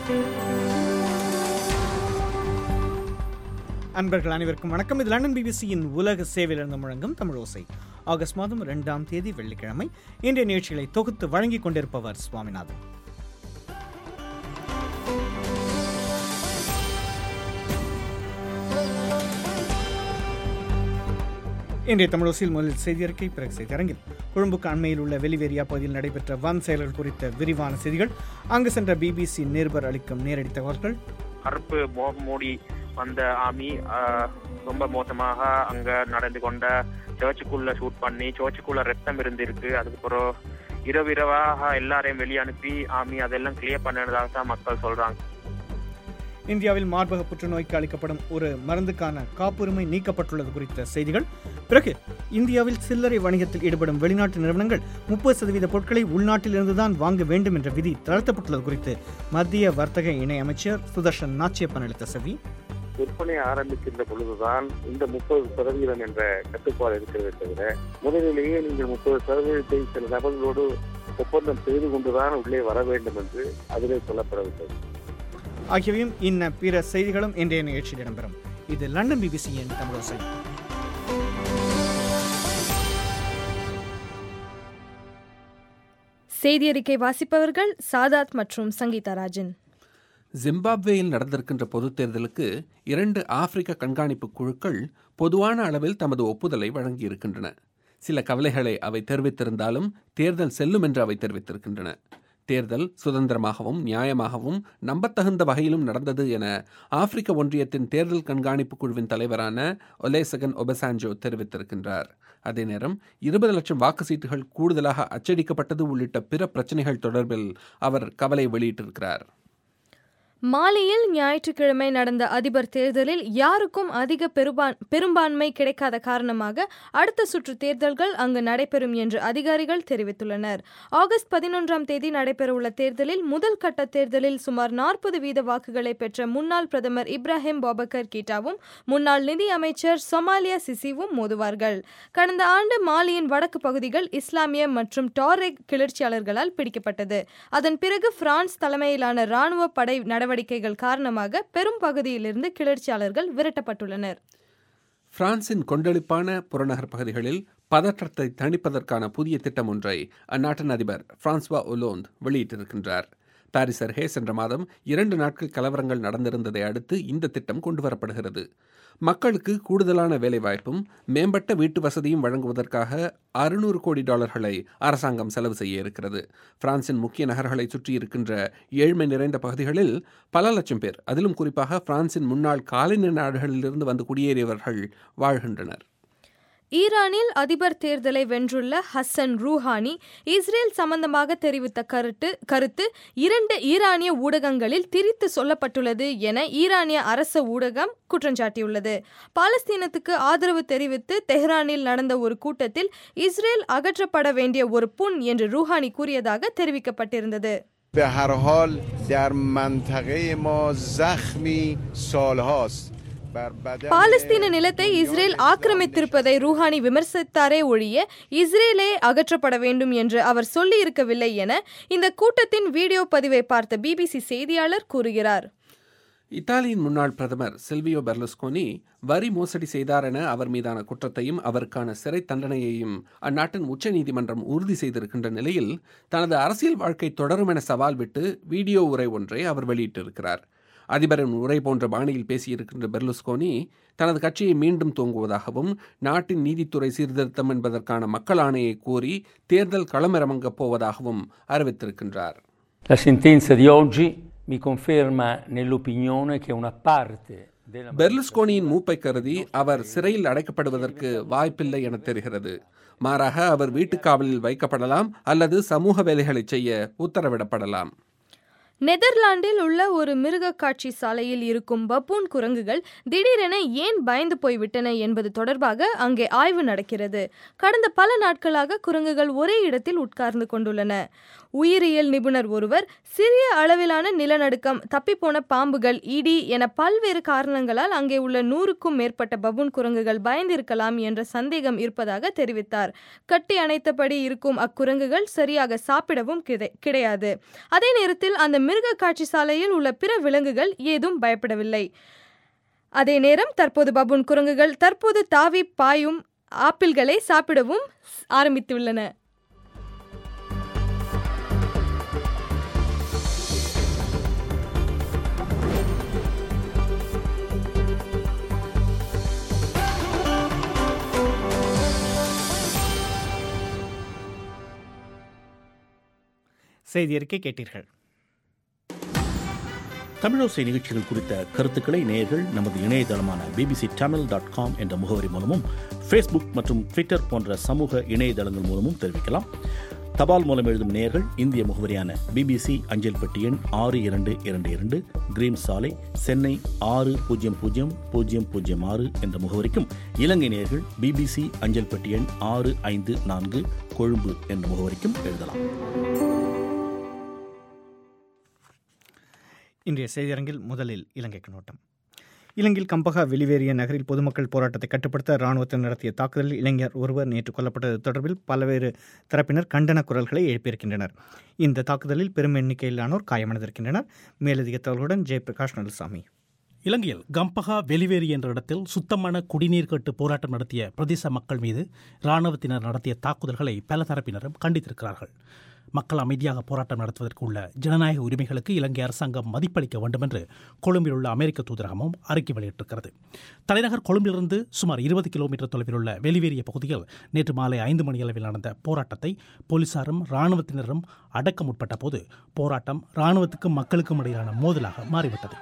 அன்பர்கள் அனைவருக்கும் வணக்கம் இது லண்டன் பிபிசியின் உலக சேவையிலிருந்து முழங்கும் தமிழ் ஓசை ஆகஸ்ட் மாதம் இரண்டாம் தேதி வெள்ளிக்கிழமை இன்றைய நிகழ்ச்சிகளை தொகுத்து வழங்கிக் கொண்டிருப்பவர் சுவாமிநாதன் இன்றைய தமிழோசியில் முதலில் செய்தியறிக்கை பிறகு செய்தியரங்கில் கொழும்புக்கு அண்மையில் உள்ள வெளிவேரியா பகுதியில் நடைபெற்ற வன் செயல்கள் குறித்த விரிவான செய்திகள் அங்கு சென்ற பிபிசி நிருபர் அளிக்கும் நேரடி தகவல்கள் கருப்பு மோகம் மூடி வந்த ஆமி ஆஹ், ரொம்ப மோசமாக அங்க நடந்து கொண்ட சர்ச்சுக்குள்ள ஷூட் பண்ணி சர்ச்சுக்குள்ள ரத்தம் இருந்திருக்கு அதுக்கப்புறம் இரவு இரவாக எல்லாரையும் வெளியே அனுப்பி ஆமி அதெல்லாம் கிளியர் பண்ணதாக தான் மக்கள் சொல்றாங்க இந்தியாவில் மார்பக புற்றுநோய்க்கு அளிக்கப்படும் ஒரு மருந்துக்கான காப்புரிமை நீக்கப்பட்டுள்ளது குறித்த செய்திகள் பிறகு இந்தியாவில் சில்லறை வணிகத்தில் ஈடுபடும் வெளிநாட்டு நிறுவனங்கள் முப்பது சதவீத பொருட்களை உள்நாட்டிலிருந்து தான் வாங்க வேண்டும் என்ற விதி தளர்த்தப்பட்டுள்ளது குறித்து மத்திய வர்த்தக இணை அமைச்சர் சுதர்ஷன் நாச்சியப்பன் அளித்த செவி விற்பனை ஆரம்பிக்கின்ற பொழுதுதான் இந்த முப்பது சதவீதம் என்ற கட்டுப்பாடு இருக்கிறதே தவிர முதலிலேயே நீங்கள் முப்பது சதவீதத்தை சில நபர்களோடு ஒப்பந்தம் செய்து கொண்டுதான் உள்ளே வர வேண்டும் என்று அதிலே சொல்லப்படவில்லை ஆகியவையும் இன்ன பிற செய்திகளும் இன்றைய நிகழ்ச்சியில் இடம்பெறும் இது லண்டன் பிபிசியின் தமிழோசை செய்தியறிக்கை வாசிப்பவர்கள் சாதாத் மற்றும் சங்கீதா ராஜன் ஜிம்பாப்வேயில் நடந்திருக்கின்ற பொதுத் தேர்தலுக்கு இரண்டு ஆப்பிரிக்க கண்காணிப்பு குழுக்கள் பொதுவான அளவில் தமது ஒப்புதலை வழங்கியிருக்கின்றன சில கவலைகளை அவை தெரிவித்திருந்தாலும் தேர்தல் செல்லும் என்று அவை தெரிவித்திருக்கின்றன தேர்தல் சுதந்திரமாகவும் நியாயமாகவும் நம்பத்தகுந்த வகையிலும் நடந்தது என ஆப்பிரிக்க ஒன்றியத்தின் தேர்தல் கண்காணிப்பு குழுவின் தலைவரான ஒலேசகன் ஒபசாஞ்சோ தெரிவித்திருக்கின்றார் அதே நேரம் இருபது லட்சம் வாக்கு சீட்டுகள் கூடுதலாக அச்சடிக்கப்பட்டது உள்ளிட்ட பிற பிரச்சனைகள் தொடர்பில் அவர் கவலை வெளியிட்டிருக்கிறார் மாலியில் ஞாயிற்றுக்கிழமை நடந்த அதிபர் தேர்தலில் யாருக்கும் அதிக பெருபான் பெரும்பான்மை கிடைக்காத காரணமாக அடுத்த சுற்று தேர்தல்கள் அங்கு நடைபெறும் என்று அதிகாரிகள் தெரிவித்துள்ளனர் ஆகஸ்ட் பதினொன்றாம் தேதி நடைபெறவுள்ள தேர்தலில் முதல் கட்ட தேர்தலில் சுமார் நாற்பது வீத வாக்குகளை பெற்ற முன்னாள் பிரதமர் இப்ராஹிம் பாபக்கர் கீட்டாவும் முன்னாள் நிதி அமைச்சர் சொமாலியா சிசிவும் மோதுவார்கள் கடந்த ஆண்டு மாலியின் வடக்கு பகுதிகள் இஸ்லாமிய மற்றும் டாரெக் கிளர்ச்சியாளர்களால் பிடிக்கப்பட்டது அதன் பிறகு பிரான்ஸ் தலைமையிலான ராணுவ படை நடவடிக்கைகள் காரணமாக பெரும் பகுதியிலிருந்து கிளர்ச்சியாளர்கள் விரட்டப்பட்டுள்ளனர் பிரான்சின் கொந்தளிப்பான புறநகர் பகுதிகளில் பதற்றத்தை தணிப்பதற்கான புதிய திட்டம் ஒன்றை அந்நாட்டின் அதிபர் பிரான்ஸ்வா ஒலோந்த் வெளியிட்டிருக்கின்றார் பாரிஸ் அருகே சென்ற மாதம் இரண்டு நாட்கள் கலவரங்கள் நடந்திருந்ததை அடுத்து இந்த திட்டம் கொண்டு வரப்படுகிறது மக்களுக்கு கூடுதலான வேலைவாய்ப்பும் மேம்பட்ட வீட்டு வசதியும் வழங்குவதற்காக அறுநூறு கோடி டாலர்களை அரசாங்கம் செலவு செய்ய இருக்கிறது பிரான்சின் முக்கிய நகர்களை சுற்றி இருக்கின்ற ஏழ்மை நிறைந்த பகுதிகளில் பல லட்சம் பேர் அதிலும் குறிப்பாக பிரான்சின் முன்னாள் காலனி நாடுகளிலிருந்து வந்து குடியேறியவர்கள் வாழ்கின்றனர் ஈரானில் அதிபர் தேர்தலை வென்றுள்ள ஹசன் ரூஹானி இஸ்ரேல் சம்பந்தமாக தெரிவித்த கருத்து கருத்து இரண்டு ஈரானிய ஊடகங்களில் திரித்து சொல்லப்பட்டுள்ளது என ஈரானிய அரச ஊடகம் குற்றஞ்சாட்டியுள்ளது பாலஸ்தீனத்துக்கு ஆதரவு தெரிவித்து தெஹ்ரானில் நடந்த ஒரு கூட்டத்தில் இஸ்ரேல் அகற்றப்பட வேண்டிய ஒரு புண் என்று ரூஹானி கூறியதாக தெரிவிக்கப்பட்டிருந்தது به هر حال در منطقه ما زخمی سالهاست بر بدن பாலஸ்தீன நிலத்தை இஸ்ரேல் ஆக்கிரமித்திருப்பதை ரூஹானி விமர்சித்தாரே ஒழிய இஸ்ரேலே அகற்றப்பட வேண்டும் என்று அவர் சொல்லியிருக்கவில்லை என இந்த கூட்டத்தின் வீடியோ பதிவை பார்த்த பிபிசி செய்தியாளர் கூறுகிறார் இத்தாலியின் முன்னாள் பிரதமர் சில்வியோ பெர்லுஸ்கோனி வரி மோசடி செய்தார் என அவர் மீதான குற்றத்தையும் அவருக்கான சிறை தண்டனையையும் அந்நாட்டின் உச்சநீதிமன்றம் உறுதி செய்திருக்கின்ற நிலையில் தனது அரசியல் வாழ்க்கை தொடரும் என சவால் விட்டு வீடியோ உரை ஒன்றை அவர் வெளியிட்டிருக்கிறார் அதிபரின் உரை போன்ற பாணியில் பேசியிருக்கின்ற பெர்லுஸ்கோனி தனது கட்சியை மீண்டும் தூங்குவதாகவும் நாட்டின் நீதித்துறை சீர்திருத்தம் என்பதற்கான மக்கள் ஆணையை கோரி தேர்தல் களமிறங்கப் போவதாகவும் அறிவித்திருக்கின்றார் La sentenza di oggi mi conferma nell'opinione che una parte della பெர்லுஸ்கோனியின் மூப்பை கருதி அவர் சிறையில் அடைக்கப்படுவதற்கு வாய்ப்பில்லை என தெரிகிறது மாறாக அவர் வீட்டுக்காவலில் வைக்கப்படலாம் அல்லது சமூக வேலைகளை செய்ய உத்தரவிடப்படலாம் நெதர்லாந்தில் உள்ள ஒரு மிருக காட்சி சாலையில் இருக்கும் பப்பூன் குரங்குகள் திடீரென ஏன் பயந்து போய்விட்டன என்பது தொடர்பாக அங்கே ஆய்வு நடக்கிறது கடந்த பல நாட்களாக குரங்குகள் ஒரே இடத்தில் உட்கார்ந்து கொண்டுள்ளன உயிரியல் நிபுணர் ஒருவர் சிறிய அளவிலான நிலநடுக்கம் தப்பிப்போன பாம்புகள் இடி என பல்வேறு காரணங்களால் அங்கே உள்ள நூறுக்கும் மேற்பட்ட பபூன் குரங்குகள் பயந்திருக்கலாம் என்ற சந்தேகம் இருப்பதாக தெரிவித்தார் கட்டி அணைத்தபடி இருக்கும் அக்குரங்குகள் சரியாக சாப்பிடவும் கிடை- கிடையாது அதே நேரத்தில் அந்த மிருக காட்சி சாலையில் உள்ள பிற விலங்குகள் ஏதும் பயப்படவில்லை அதே நேரம் தற்போது பபூன் குரங்குகள் தற்போது தாவி பாயும் ஆப்பிள்களை சாப்பிடவும் ஆரம்பித்துள்ளன செய்தி அறிக்கை கேட்டீர்கள் தமிழோசை நிகழ்ச்சிகள் குறித்த கருத்துக்களை நேயர்கள் நமது இணையதளமான பிபிசி தமிழ் டாட் காம் என்ற முகவரி மூலமும் ஃபேஸ்புக் மற்றும் ட்விட்டர் போன்ற சமூக இணையதளங்கள் மூலமும் தெரிவிக்கலாம் தபால் மூலம் எழுதும் நேயர்கள் இந்திய முகவரியான பிபிசி அஞ்சல் பெட்டி எண் ஆறு இரண்டு இரண்டு இரண்டு கிரீம் சாலை சென்னை ஆறு பூஜ்ஜியம் பூஜ்ஜியம் பூஜ்ஜியம் பூஜ்ஜியம் ஆறு என்ற முகவரிக்கும் இலங்கை நேயர்கள் பிபிசி அஞ்சல் பெட்டி எண் ஆறு ஐந்து நான்கு கொழும்பு என்ற முகவரிக்கும் எழுதலாம் இன்றைய செய்தியரங்கில் முதலில் இலங்கை கண்ணோட்டம் இலங்கையில் கம்பகா வெளிவேறிய நகரில் பொதுமக்கள் போராட்டத்தை கட்டுப்படுத்த ராணுவத்தினர் நடத்திய தாக்குதலில் இளைஞர் ஒருவர் நேற்று கொல்லப்பட்டது தொடர்பில் பல்வேறு தரப்பினர் கண்டன குரல்களை எழுப்பியிருக்கின்றனர் இந்த தாக்குதலில் பெரும் எண்ணிக்கையிலானோர் காயமடைந்திருக்கின்றனர் மேலதிக தகவலுடன் ஜெயபிரகாஷ் நலுசாமி இலங்கையில் கம்பகா வெளிவேறி என்ற இடத்தில் சுத்தமான குடிநீர் கேட்டு போராட்டம் நடத்திய பிரதேச மக்கள் மீது இராணுவத்தினர் நடத்திய தாக்குதல்களை பல தரப்பினரும் கண்டித்திருக்கிறார்கள் மக்கள் அமைதியாக போராட்டம் நடத்துவதற்கு உள்ள ஜனநாயக உரிமைகளுக்கு இலங்கை அரசாங்கம் மதிப்பளிக்க வேண்டும் என்று கொழும்பில் உள்ள அமெரிக்க தூதரகமும் அறிக்கை வெளியிட்டிருக்கிறது தலைநகர் கொழும்பிலிருந்து சுமார் இருபது கிலோமீட்டர் தொலைவில் உள்ள வெளிவேறிய பகுதியில் நேற்று மாலை ஐந்து மணியளவில் நடந்த போராட்டத்தை போலீசாரும் இராணுவத்தினரும் அடக்க முற்பட்ட போது போராட்டம் இராணுவத்துக்கும் மக்களுக்கும் இடையிலான மோதலாக மாறிவிட்டது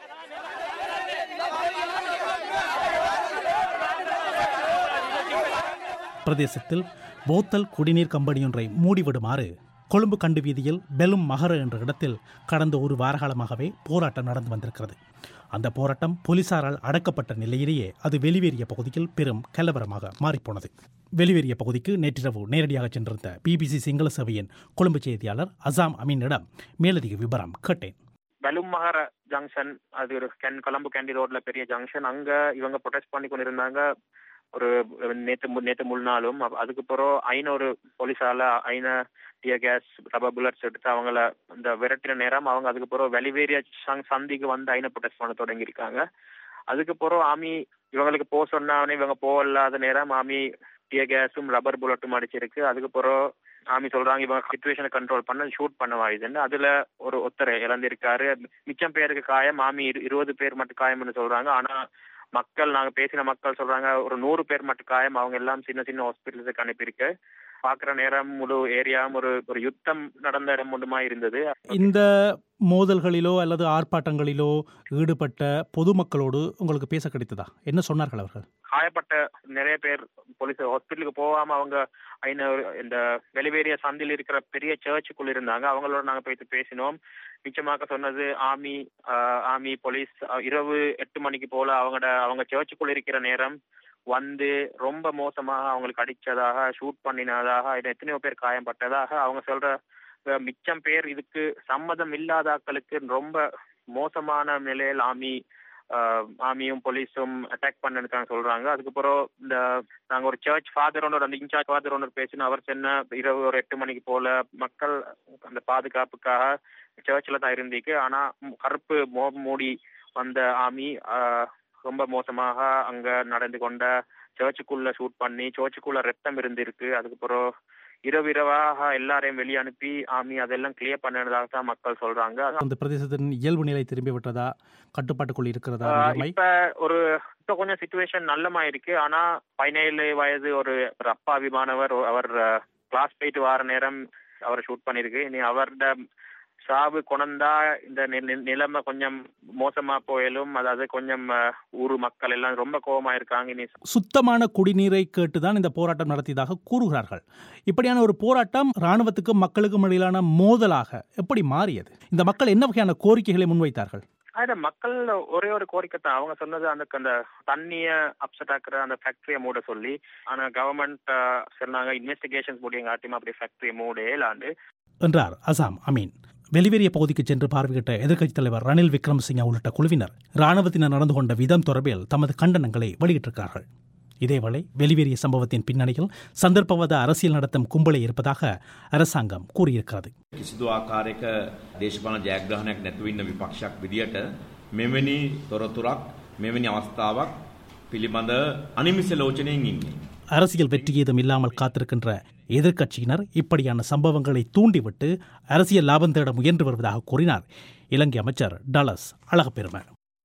பிரதேசத்தில் போத்தல் குடிநீர் கம்பெனியொன்றை மூடிவிடுமாறு கொழும்பு கண்டு வீதியில் பெலும் மகர என்ற இடத்தில் கடந்த ஒரு வாரகாலமாகவே போராட்டம் நடந்து வந்திருக்கிறது அந்த போராட்டம் போலீசாரால் அடக்கப்பட்ட நிலையிலேயே அது வெளிவேறிய பகுதியில் பெரும் கலவரமாக மாறிப்போனது வெளிவேறிய பகுதிக்கு நேற்றிரவு நேரடியாக சென்றிருந்த பிபிசி சிங்கள சபையின் கொழும்பு செய்தியாளர் அசாம் அமீனிடம் மேலதிக விவரம் கேட்டேன் பெலுமகர ஜங்ஷன் அது ஒரு கேன் கொலம்பு கேண்டி ரோட்ல பெரிய ஜங்ஷன் அங்க இவங்க ப்ரொடெஸ்ட் பண்ணி கொண்டிருந்தாங்க ஒரு நேற்று மு- நேற்று முன்னாலும் அப்ப அதுக்கு பிறகு ஐநூறு போலீஸால ஐந டியர் கேஸ் ரப்பர் புல்லட்ஸ் எடுத்து அவங்கள இந்த விரட்டின நேரம் அவங்க அதுக்கு பிறகு வெளிவேறிய சங் சந்திக்கு வந்து ஐநா ப்ரொடெஸ்ட் பண்ண தொடங்கியிருக்காங்க அதுக்கு பிறகு ஆமி இவங்களுக்கு போக சொன்னானே இவங்க போகலாத நேரம் ஆமி டியர் கேஸும் ரப்பர் புல்லட்டும் அடிச்சிருக்கு அதுக்கு பிறகு ஆமி சொல்றாங்க இவங்க சுச்சுவேஷனை கண்ட்ரோல் பண்ண ஷூட் பண்ண வாயுதுன்னு அதுல ஒரு ஒருத்தர் இறந்திருக்காரு மிச்சம் பேருக்கு காயம் ஆமி இரு- இருபது பேர் மட்டும் காயம்னு சொல்றாங்க ஆனா மக்கள் நாங்க பேசின மக்கள் சொல்றாங்க ஒரு நூறு பேர் மட்டும் காயம் அவங்க எல்லாம் சின்ன சின்ன ஹாஸ்பிட்டல்ஸுக்கு அனுப்பியிருக்கு பாக்குற நேரம் முழு ஏரியாவும் ஒரு ஒரு யுத்தம் நடந்த இடம் ஒன்றுமா இருந்தது இந்த மோதல்களிலோ அல்லது ஆர்ப்பாட்டங்களிலோ ஈடுபட்ட பொதுமக்களோடு உங்களுக்கு பேச கிடைத்ததா என்ன சொன்னார்கள் அவர்கள் காயப்பட்ட நிறைய பேர் போலீஸ் ஹாஸ்பிட்டலுக்கு போகாம அவங்க ஐநூறு இந்த வெளிவேறிய சந்தில் இருக்கிற பெரிய சர்ச்சுக்குள்ள இருந்தாங்க அவங்களோட நாங்க போயிட்டு பேசினோம் மிச்சமாக சொன்னது ஆர்மி ஆர்மி போலீஸ் அஹ், இரவு எட்டு மணிக்கு போல அவங்களோட அவங்க சர்ச்சுக்குள்ள இருக்கிற நேரம் வந்து ரொம்ப மோசமாக அவங்களுக்கு அடிச்சதாக ஷூட் பண்ணினதாக இது எத்தனையோ பேர் காயப்பட்டதாக அவங்க சொல்ற அஹ், மிச்சம் பேர் இதுக்கு சம்மதம் இல்லாத ஆட்களுக்கு ரொம்ப மோசமான நிலையில் ஆமி ஆர்மியும் போலீஸும் அட்டாக் பண்ணிருக்காங்க சொல்றாங்க அதுக்கப்புறம் இந்த நாங்க ஒரு சர்ச் ஃபாதர் ஒன்று அந்த இன்சார்ஜ் ஃபாதர் ஒன்று பேசினோம் அவர் சொன்ன இரவு ஒரு எட்டு மணிக்கு போல மக்கள் அந்த பாதுகாப்புக்காக சர்ச்சில் தான் இருந்தீங்க ஆனா ம், கருப்பு மோ மூடி வந்த ஆமி ரொம்ப மோசமாக அங்க நடந்து கொண்ட சர்ச்சுக்குள்ள ஷூட் பண்ணி சர்ச்சுக்குள்ள ரத்தம் இருந்திருக்கு அதுக்கப்புறம் இரவு இரவாக எல்லாரையும் வெளியே அனுப்பி ஆமி அதெல்லாம் கிளியர் பண்ணதாக தான் மக்கள் சொல்றாங்க அந்த பிரதேசத்தின் இயல்பு நிலை திரும்பி விட்டதா கட்டுப்பாட்டுக்குள் இருக்கிறதா ஆஹ் நிலைமை இப்ப ஒரு இப்ப கொஞ்சம் சுச்சுவேஷன் நல்லமா இருக்கு ஆனா பதினேழு வயது ஒரு ஒரு அப்பாவி மாணவர் அவர் கிளாஸ் போயிட்டு வார நேரம் அவரை ஷூட் பண்ணிருக்கு இனி அவரோட சாவு கொணந்தா இந்த நி- நி- நிலைமை கொஞ்சம் மோசமா போயிலும் அதாவது கொஞ்சம் ஆஹ், ஊரு மக்கள் எல்லாம் ரொம்ப கோவமா இருக்காங்க இனி சுத்தமான குடிநீரை கேட்டுதான் இந்த போராட்டம் நடத்தியதாக கூறுகிறார்கள் இப்படியான ஒரு போராட்டம் இராணுவத்துக்கும் மக்களுக்கும் இடையிலான மோதலாக எப்படி மாறியது இந்த மக்கள் என்ன வகையான கோரிக்கைகளை முன்வைத்தார்கள் அத மக்கள் ஒரே ஒரு கோரிக்கை தான் அவங்க சொன்னது அந்த அந்த தண்ணிய அப்செட் ஆக்குற அந்த ஃபேக்டரியை மூட சொல்லி ஆனா கவர்மெண்ட் சொன்னாங்க இன்வெஸ்டிகேஷன்ஸ் முடியங்காட்டியும் அப்படி ஃபேக்டரியை மூடே இல்லாண்டு என்றார் அசாம் அமீன் வெளிவேறிய பகுதிக்கு சென்று பார்வையிட்ட எதிர்க்கட்சித் தலைவர் ரணில் விக்ரமசிங்க உள்ளிட்ட குழுவினர் இராணுவத்தினர் நடந்து கொண்ட விதம் தொடர்பில் தமது கண்டனங்களை வெளியிட்டிருக்கிறார்கள் இதேவேளை வெளிவேறிய சம்பவத்தின் பின்னணியில் சந்தர்ப்பவாத அரசியல் நடத்தும் கும்பலே இருப்பதாக அரசாங்கம் கூறியிருக்கிறது කිසිදු ආකාරයක දේශපාලන ජයග්‍රහණයක් නැතුව ඉන්න විපක්ෂයක් විදියට මෙවැනි තොරතුරක් මෙවැනි අවස්ථාවක් පිළිබඳ අනිමිස ලෝචනයෙන් ඉන්නේ. அரசியல் வெற்றி ஏதும் இல்லாமல் காத்திருக்கின்ற எதிர்க்கட்சியினர் இப்படியான சம்பவங்களை தூண்டிவிட்டு அரசியல் லாபம் தேட முயன்று வருவதாக கூறினார் இலங்கை அமைச்சர் டலஸ் அழகப்பெருமை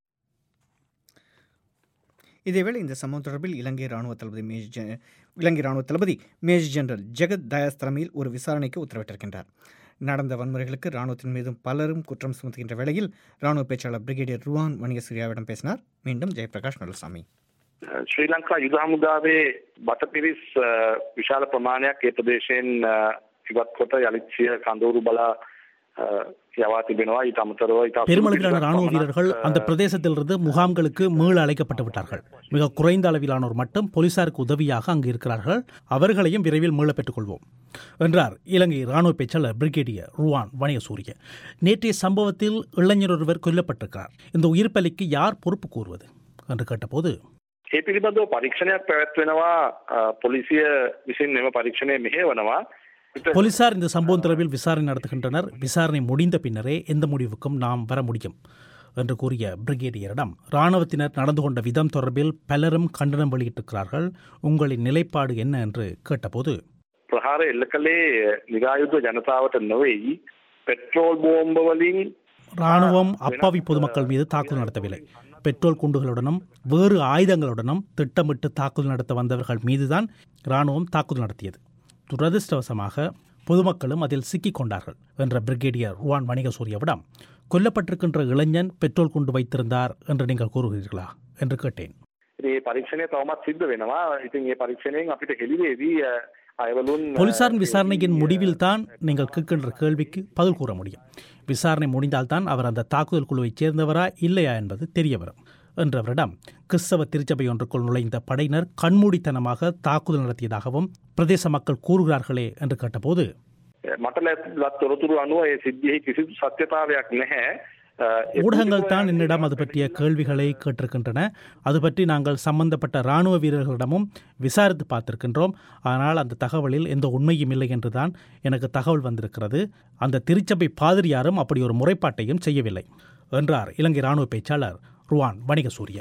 இதேவேளை இந்த சம்பவம் தொடர்பில் இலங்கை ராணுவ தளபதி மேஜர் ஜெ- இலங்கை ராணுவ தளபதி மேஜர் ஜெனரல் ஜெகத் தயாஸ் தலைமையில் ஒரு விசாரணைக்கு உத்தரவிட்டிருக்கின்றார் நடந்த வன்முறைகளுக்கு ராணுவத்தின் மீதும் பலரும் குற்றம் சுமத்துகின்ற வேளையில் ராணுவ பேச்சாளர் பிரிகேடியர் ருவான் வணிகசூரியாவிடம் பேசினார் மீண்டும் ஜெயபிரகாஷ் நலசாமி ශ්‍රී ලංකා යුද හමුදාවේ බටපිරිස් අ, විශාල ප්‍රමාණයක් ඒ ප්‍රදේශයෙන් අ, ඉවත් කොට යළිත් සිය කඳවුරු බලා අ, යවා තිබෙනවා ඊට අමතරව ඊට අසූ பெருமளவிலான පිරිසක් ராணுவ පමණක්, வீரர்கள் අ, அந்த பிரதேசத்திலிருந்து முகாம்களுக்கு மீள அழைக்கப்பட்டு விட்டார்கள் மிக குறைந்த அளவிலானோர் மட்டும் போலீசாருக்கு உதவியாக அங்கு இருக்கிறார்கள் அவர்களையும் விரைவில் மீள பெற்றுக் கொள்வோம் என்றார் இலங்கை ராணுவ பேச்சாளர் பிரிகேடியர் ருவான் வணிகசூரிய நேற்றைய சம்பவத்தில் இளைஞர் ஒருவர் கொல்லப்பட்டிருக்கிறார் இந்த உயிர் பலிக்கு யார் பொறுப்பு கூறுவது என்று கேட்டபோது ඒ පිළිබඳව පරීක්ෂණයක් පැවැත්වෙනවා අ, පොලිසිය විසින් මෙම පරීක්ෂණය මෙහෙවනවා ඊට போலீசார் இந்த சம்பவம் தொடர்பில் விசாரணை நடத்துகின்றனர் விசாரணை முடிந்த பின்னரே எந்த முடிவுக்கும் நாம் வர முடியும் என்று கூறிய பிரிகேடியரிடம் இராணுவத்தினர் நடந்து கொண்ட விதம் தொடர்பில் பலரும் கண்டனம் வெளியிட்டிருக்கிறார்கள் உங்களின் நிலைப்பாடு என்ன என்று கேட்டபோது ප්‍රහාර එල්ල කළේ නිරායුධ ජනතාවට නොවෙයි පෙට්‍රෝල් බෝම්බ වලින් ராணுவம் அப்பாவி பொதுமக்கள் மீது தாக்குதல் நடத்தவில்லை பெட்ரோல் குண்டுகளுடனும் வேறு ஆயுதங்களுடனும் திட்டமிட்டு தாக்குதல் நடத்த வந்தவர்கள் மீதுதான் ராணுவம் தாக்குதல் நடத்தியது துரதிர்ஷ்டவசமாக பொதுமக்களும் அதில் சிக்கிக் கொண்டார்கள் என்ற பிரிகேடியர் ருவான் வணிகசூரியவிடம் கொல்லப்பட்டிருக்கின்ற இளைஞன் பெட்ரோல் குண்டு வைத்திருந்தார் என்று நீங்கள் கூறுகிறீர்களா என்று கேட்டேன் ඉතින් මේ පරීක්ෂණය තවමත් සිද්ධ වෙනවා ඉතින් ඒ පරීක්ෂණයෙන් අපිට හෙළිවේවි අ, අයවලුන් අ, போலீசாரின் விசாரணையின் முடிவில் தான் நீங்கள் கேட்கின்ற கேள்விக்கு பதில் கூற முடியும் விசாரணை முடிந்தால்தான் அவர் அந்த தாக்குதல் குழுவைச் சேர்ந்தவரா இல்லையா என்பது தெரிய வரும் என்றவரிடம் கிறிஸ்தவ திருச்சபை ஒன்றுக்குள் நுழைந்த படையினர் கண்மூடித்தனமாக தாக்குதல் நடத்தியதாகவும் பிரதேச மக்கள் கூறுகிறார்களே என்று கேட்டபோது මට ලත් තොරතුරු අනුව ඒ සිද්ධියෙහි කිසිදු සත්‍යතාවයක් නැහැ අ, ඒ ஊடகங்கள் தான் என்னிடம் அது பற்றிய கேள்விகளை கேட்டிருக்கின்றன அது பற்றி நாங்கள் சம்பந்தப்பட்ட இராணுவ வீரர்களிடமும் விசாரித்து பார்த்திருக்கின்றோம் ஆனால் அந்த தகவலில் எந்த உண்மையும் இல்லை என்றுதான் எனக்கு தகவல் வந்திருக்கிறது அந்த திருச்சபை பாதிரியாரும் அப்படி ஒரு முறைப்பாட்டையும் செய்யவில்லை என்றார் இலங்கை இராணுவ பேச்சாளர் ருவான் வணிகசூரிய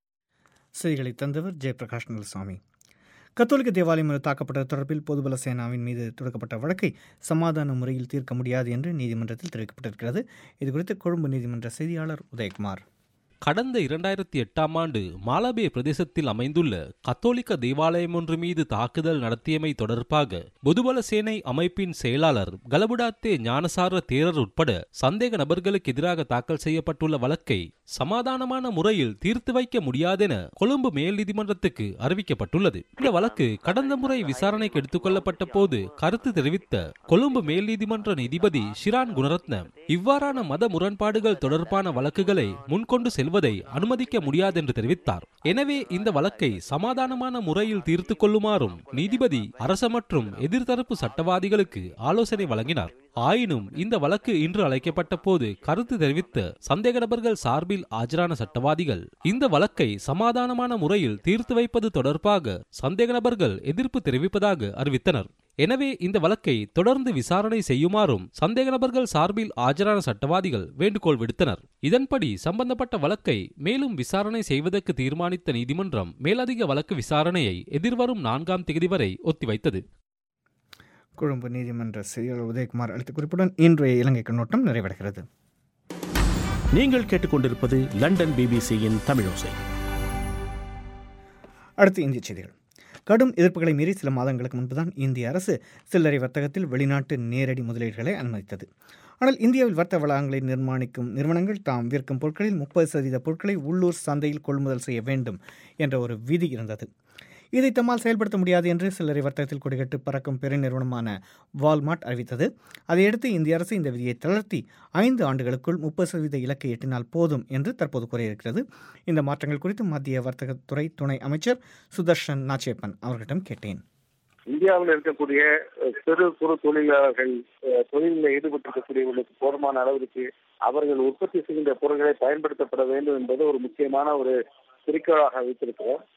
செய்திகளை தந்தவர் ஜெயபிரகாஷ் நலசாமி கத்தோலிக்க தேவாலயம் மீது தாக்கப்பட்டது தொடர்பில் பொதுபல சேனாவின் மீது தொடுக்கப்பட்ட வழக்கை சமாதான முறையில் தீர்க்க முடியாது என்று நீதிமன்றத்தில் தெரிவிக்கப்பட்டிருக்கிறது இதுகுறித்து கொழும்பு நீதிமன்ற செய்தியாளர் உதயகுமார் கடந்த இரண்டாயிரத்தி எட்டாம் ஆண்டு மாலபே பிரதேசத்தில் அமைந்துள்ள கத்தோலிக்க தேவாலயம் ஒன்று மீது தாக்குதல் நடத்தியமை தொடர்பாக பொதுபல சேனை அமைப்பின் செயலாளர் கலபுடாத்தே ஞானசார தேரர் உட்பட சந்தேக நபர்களுக்கு எதிராக தாக்கல் செய்யப்பட்டுள்ள வழக்கை சமாதானமான முறையில் தீர்த்து வைக்க முடியாதென கொழும்பு மேல் நீதிமன்றத்துக்கு அறிவிக்கப்பட்டுள்ளது இந்த வழக்கு கடந்த முறை விசாரணைக்கு எடுத்துக்கொள்ளப்பட்ட போது கருத்து தெரிவித்த கொழும்பு மேல் நீதிமன்ற நீதிபதி ஷிரான் குணரத்ன இவ்வாறான மத முரண்பாடுகள் தொடர்பான வழக்குகளை முன்கொண்டு செல்வதை அனுமதிக்க முடியாதென்று தெரிவித்தார் எனவே இந்த வழக்கை சமாதானமான முறையில் தீர்த்து கொள்ளுமாறும் நீதிபதி அரச மற்றும் எதிர்த்தரப்பு சட்டவாதிகளுக்கு ஆலோசனை வழங்கினார் ஆயினும் இந்த வழக்கு இன்று அழைக்கப்பட்ட போது கருத்து தெரிவித்த சந்தேக நபர்கள் சார்பில் ஆஜரான சட்டவாதிகள் இந்த வழக்கை சமாதானமான முறையில் தீர்த்து வைப்பது தொடர்பாக சந்தேக நபர்கள் எதிர்ப்பு தெரிவிப்பதாக அறிவித்தனர் எனவே இந்த வழக்கை தொடர்ந்து விசாரணை செய்யுமாறும் சந்தேக நபர்கள் சார்பில் ஆஜரான சட்டவாதிகள் வேண்டுகோள் விடுத்தனர் இதன்படி சம்பந்தப்பட்ட வழக்கை மேலும் விசாரணை செய்வதற்கு தீர்மானித்த நீதிமன்றம் மேலதிக வழக்கு விசாரணையை எதிர்வரும் நான்காம் தேதி வரை ஒத்திவைத்தது கொழும்பு நீதிமன்ற செய்தியாளர் உதயகுமார் அளித்த குறிப்புடன் இன்றைய இலங்கை கண்ணோட்டம் நிறைவடைகிறது நீங்கள் கேட்டுக்கொண்டிருப்பது லண்டன் பிபிசியின் தமிழோசை அடுத்து இந்திய செய்திகள் கடும் எதிர்ப்புகளை மீறி சில மாதங்களுக்கு முன்புதான் இந்திய அரசு சில்லறை வர்த்தகத்தில் வெளிநாட்டு நேரடி முதலீடுகளை அனுமதித்தது ஆனால் இந்தியாவில் வர்த்தக வளாகங்களை நிர்மாணிக்கும் நிறுவனங்கள் தாம் விற்கும் பொருட்களில் முப்பது சதவீத பொருட்களை உள்ளூர் சந்தையில் கொள்முதல் செய்ய வேண்டும் என்ற ஒரு விதி இருந்தது இதை தம்மால் செயல்படுத்த முடியாது என்று சில்லறை வர்த்தகத்தில் கொடிகட்டு பறக்கும் பெருநிறுவனமான வால்மார்ட் அறிவித்தது அதையடுத்து இந்திய அரசு இந்த விதியை தளர்த்தி ஐந்து ஆண்டுகளுக்குள் முப்பது சதவீத இலக்கை எட்டினால் போதும் என்று தற்போது கூறியிருக்கிறது இந்த மாற்றங்கள் குறித்து மத்திய வர்த்தகத்துறை துணை அமைச்சர் சுதர்ஷன் நாச்சேப்பன் அவர்களிடம் கேட்டேன் இந்தியாவில் இருக்கக்கூடிய அஹ், சிறு குறு தொழிலாளர்கள் அஹ், தொழிலில் ஈடுபட்டிருக்கக்கூடியவர்களுக்கு போதுமான அளவிற்கு அவர்கள் உற்பத்தி செய்கின்ற பொருட்களை பயன்படுத்தப்பட வேண்டும் என்பது ஒரு முக்கியமான ஒரு குறிக்கோளாக வைத்திருக்கிறோம்